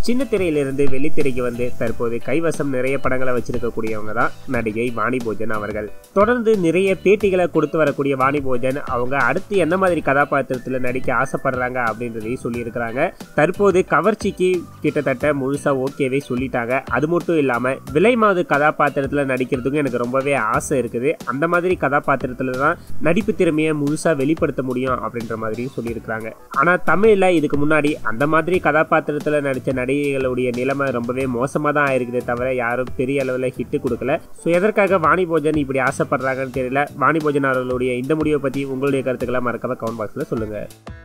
சின்ன திரையிலிருந்து வெள்ளித்திரைக்கு வந்து தற்போது கைவசம் நிறைய படங்களை வச்சிருக்கக்கூடியவங்க தான் நடிகை வாணி போஜன் அவர்கள் தொடர்ந்து நிறைய பேட்டிகளை கொடுத்து வரக்கூடிய வாணி போஜன் அவங்க அடுத்து என்ன மாதிரி கதாபாத்திரத்தில் நடிக்க ஆசைப்படுறாங்க அப்படின்றதையும் சொல்லியிருக்கிறாங்க தற்போது கவர்ச்சிக்கு கிட்டத்தட்ட முழுசா ஓகேவே சொல்லிட்டாங்க அது மட்டும் இல்லாமல் விலை மாது கதாபாத்திரத்தில் நடிக்கிறதுக்கும் எனக்கு ரொம்பவே ஆசை இருக்குது அந்த மாதிரி கதாபாத்திரத்தில் தான் நடிப்பு திறமையை முழுசா வெளிப்படுத்த முடியும் அப்படின்ற மாதிரியும் சொல்லியிருக்கிறாங்க ஆனால் தமிழில் இதுக்கு முன்னாடி அந்த மாதிரி கதாபாத்திரத்தில் நடித்த நடிகைகளுடைய நிலைமை ரொம்பவே மோசமாக தான் ஆயிருக்குதே தவிர யாரும் பெரிய அளவில் ஹிட்டு கொடுக்கல ஸோ எதற்காக வாணி போஜன் இப்படி ஆசைப்படுறாங்கன்னு தெரியல வாணி போஜன் அவர்களுடைய இந்த முடிவை பற்றி உங்களுடைய கருத்துக்களை மறக்காம கமெண்ட் பாக்ஸில் சொல்லுங்கள்